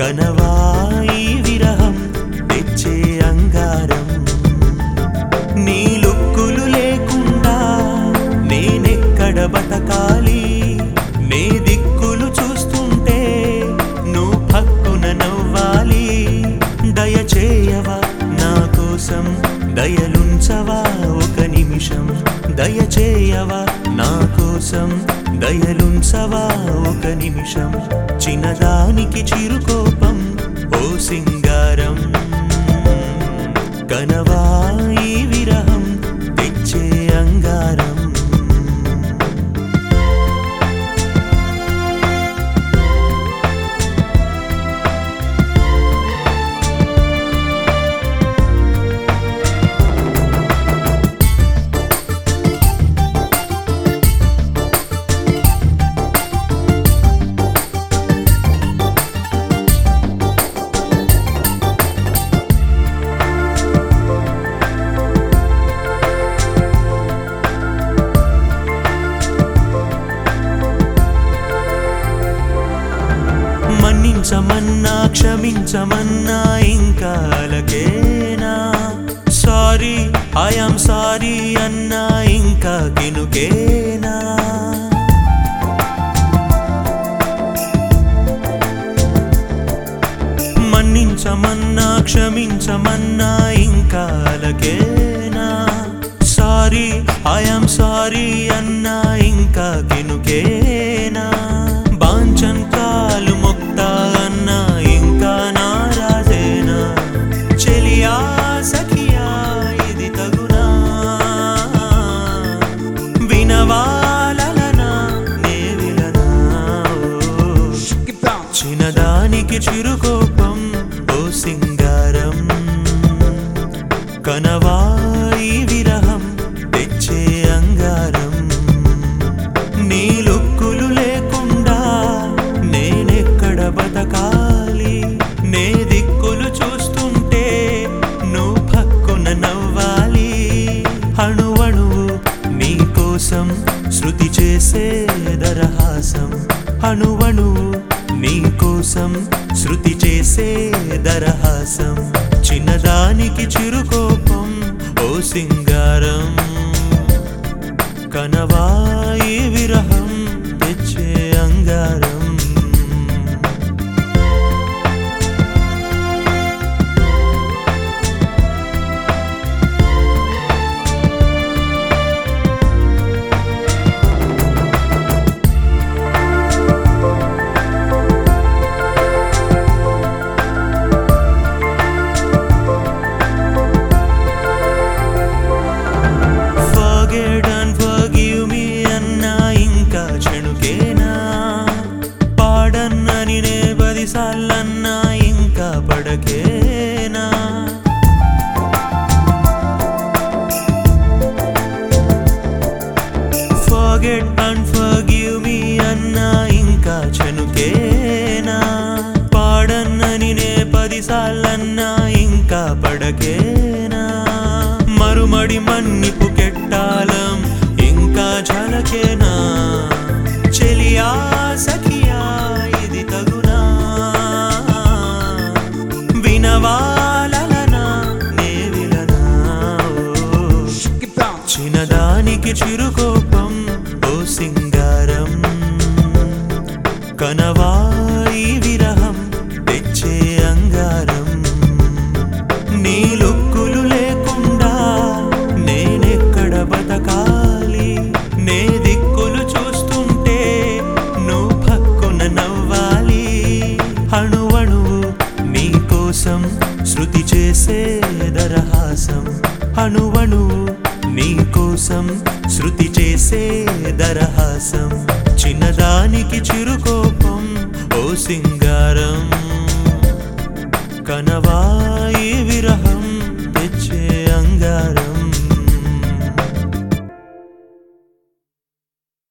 కనవాయి విరహం తెచ్చే అంగారం నీ లుక్కులు లేకుండా నేనెక్కడ బతకాలి నే దిక్కులు చూస్తుంటే నువ్వు పక్కున నవ్వాలి దయచేయవా నా కోసం దయలుంచవా ఒక నిమిషం దయచేయవా నా కోసం దయలుంచవా ఒక నిమిషం చిన్నదానికి చిరుకోపం ఓ సింగారం కనవాయి విరహం తెచ్చే అంగారం మన్నించమన్నా క్షమించమన్నా ఇంకా అలకేనా సారీ ఐఆమ్ సారీ అన్నా ఇంకా కినుకేనా మన్నించమన్నా క్షమించమన్నా ఇంకా అలకేనా సారీ ఐఆమ్ సారీ అన్నా ఇంకా కినుకేనా బాంచన్ కాలు మొక్తా అన్నా ఇంకా నారాజేనా చెలియా సఖియా ఇది తగునా వినవాలనా నే విలనా ఓ. Get down. చిన్నదానికి చిరుకోపం ఓ సింగారం కనవాయి విరహం తెచ్చే అంగారం నీ లుక్కులు లేకుండా నేనెక్కడ బతకాలి నే దిక్కులు చూస్తుంటే నువ్వు పక్కున నవ్వాలి అణువణువు నీ కోసం శృతి చేసే దరహాసం అణువణువు నీ కోసం శృతి చేసే దరహాసం చిన్నదానికి చిరుకోపం ఓ సింగారం కనవాయి విరహం తెచ్చే అంగారం Forget and forgive me అన్నా ఇంకా చెణుకేనా పాడన్నని నే పదిసార్లన్నా ఇంకా పడకేనా Forget and forgive me అన్నా ఇంకా చెనుకేనా పాడన్నని నే పదిసార్లన్నా ఇంకా పడకేనా మరుమడి మన్నిపు కెట్టాలం ఇంకా ఝలకేనా చెలియా సఖియా ఇది తగునా వినవాలనా నే విలనా ఓ. Get down. చిన్నదానికి చిరుకోపం ఓ సింగారం కనవాయి విరహం తెచ్చే అంగారం నీ లుక్కులు లేకుండా నేనెక్కడ బతకాలి నే దిక్కులు చూస్తుంటే నువ్వు పక్కున నవ్వాలి అణువణువు నీ కోసం శృతి చేసే దరహాసం అణువణువు నీ కోసం శృతి చేసే దరహాసం చిన్నదానికి చిరుకోపం ఓ సింగారం కనవాయి విరహం